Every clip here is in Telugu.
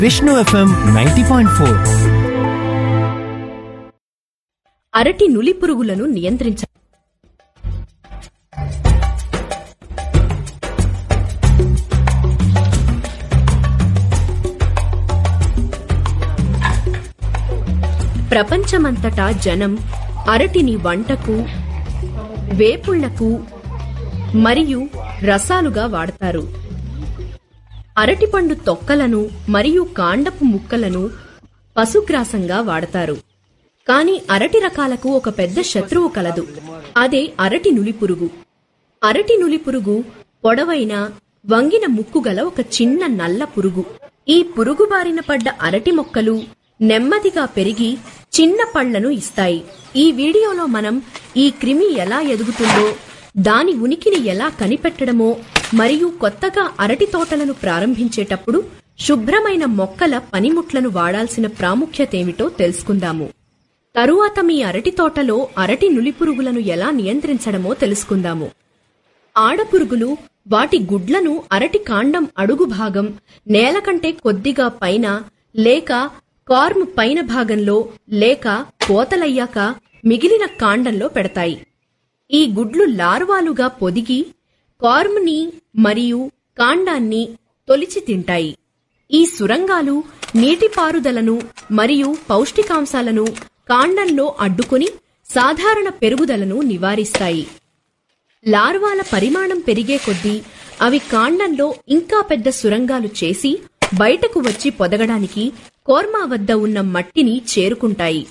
Vishnu FM ninety point four అరటి నులి పురుగులను నియంత్రించ ప్రపంచమంతటా జనం అరటిని వంటకు వేపుళ్లకు మరియు రసాలుగా వాడతారు అరటిపండు తొక్కలను మరియు కాండపు ముక్కలను పశుగ్రాసంగా వాడతారు కానీ అరటి రకాలకు ఒక పెద్ద శత్రువు కలదు అదే అరటి నులిపురుగు అరటి నులిపురుగు పొడవైన వంగిన ముక్కు గల ఒక చిన్న నల్ల పురుగు ఈ పురుగు బారిన పడ్డ అరటి మొక్కలు నెమ్మదిగా పెరిగి చిన్న పళ్లను ఇస్తాయి ఈ వీడియోలో మనం ఈ క్రిమి ఎలా ఎదుగుతుందో దాని ఉనికిని ఎలా కనిపెట్టడమో మరియు కొత్తగా అరటి తోటలను ప్రారంభించేటప్పుడు శుభ్రమైన మొక్కల పనిముట్లను వాడాల్సిన ప్రాముఖ్యతేమిటో తెలుసుకుందాము తరువాత మీ అరటి తోటలో అరటి నులిపురుగులను ఎలా నియంత్రించడమో తెలుసుకుందాము ఆడపురుగులు వాటి గుడ్లను అరటి కాండం అడుగు భాగం నేల కంటే కొద్దిగా పైన లేక కార్మ్ పైన భాగంలో లేక కోతలయ్యాక మిగిలిన కాండంలో పెడతాయి ఈ గుడ్లు లార్వాలుగా పొదిగి కార్మ్ని మరియు కాండాన్ని తొలిచి తింటాయి ఈ సురంగాలు నీటిపారుదలను మరియు పౌష్టికాంశాలను కాండంలో అడ్డుకొని సాధారణ పెరుగుదలను నివారిస్తాయి లార్వాల పరిమాణం పెరిగే కొద్దీ అవి కాండంలో ఇంకా పెద్ద సురంగాలు చేసి బయటకు వచ్చి పొదగడానికి కోర్మా వద్ద ఉన్న మట్టిని చేరుకుంటాయి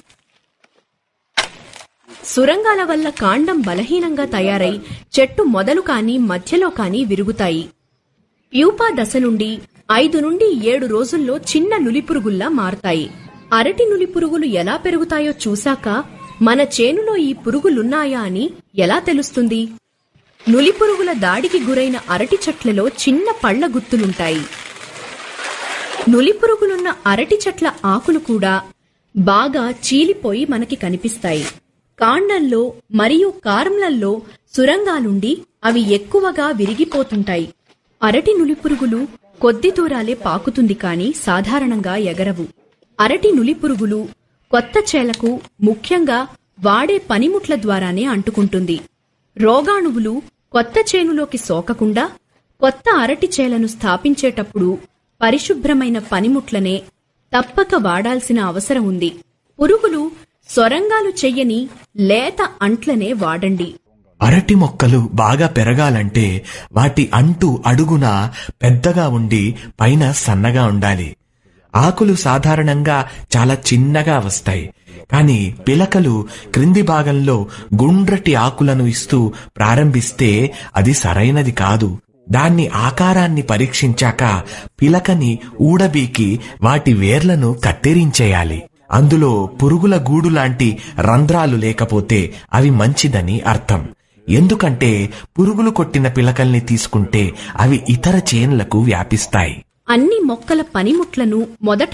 సురంగాల వల్ల కాండం బలహీనంగా తయారై చెట్టు మొదలు కాని మధ్యలో కాని విరుగుతాయి ప్యూపా దశ నుండి ఐదు నుండి ఏడు రోజుల్లో చిన్న నులిపురుగుల్లా మారతాయి అరటి నులిపురుగులు ఎలా పెరుగుతాయో చూశాక మన చేనులో ఈ పురుగులున్నాయా అని ఎలా తెలుస్తుంది నులిపురుగుల దాడికి గురైన అరటి చెట్లలో చిన్న పళ్ల గుత్తులుంటాయి నులిపురుగులున్న అరటి చెట్ల ఆకులు కూడా బాగా చీలిపోయి మనకి కనిపిస్తాయి కాండంలో మరియు కార్మ్లల్లో సురంగాలుండి అవి ఎక్కువగా విరిగిపోతుంటాయి అరటి నులిపురుగులు కొద్ది దూరాలే పాకుతుంది కాని సాధారణంగా ఎగరవు అరటి నులిపురుగులు కొత్త చేలకు ముఖ్యంగా వాడే పనిముట్ల ద్వారానే అంటుకుంటుంది రోగాణువులు కొత్త చేనులోకి సోకకుండా కొత్త అరటి చేలను స్థాపించేటప్పుడు పరిశుభ్రమైన పనిముట్లనే తప్పక వాడాల్సిన అవసరం ఉంది పురుగులు సొరంగాలు చెయ్యని లేత అంట్లనే వాడండి అరటి మొక్కలు బాగా పెరగాలంటే వాటి అంటు అడుగున పెద్దగా ఉండి పైన సన్నగా ఉండాలి ఆకులు సాధారణంగా చాలా చిన్నగా వస్తాయి కానీ పిలకలు క్రింది భాగంలో గుండ్రటి ఆకులను ఇస్తూ ప్రారంభిస్తే అది సరైనది కాదు దాన్ని ఆకారాన్ని పరీక్షించాక పిలకని ఊడబీకి వాటి వేర్లను కత్తిరించేయాలి అందులో పురుగుల గూడు లాంటి రంధ్రాలు లేకపోతే అవి మంచిదని అర్థం ఎందుకంటే పురుగులు కొట్టిన పిలకల్ని తీసుకుంటే అవి ఇతర చేన్లకు వ్యాపిస్తాయి అన్ని మొక్కల పనిముట్లను మొదట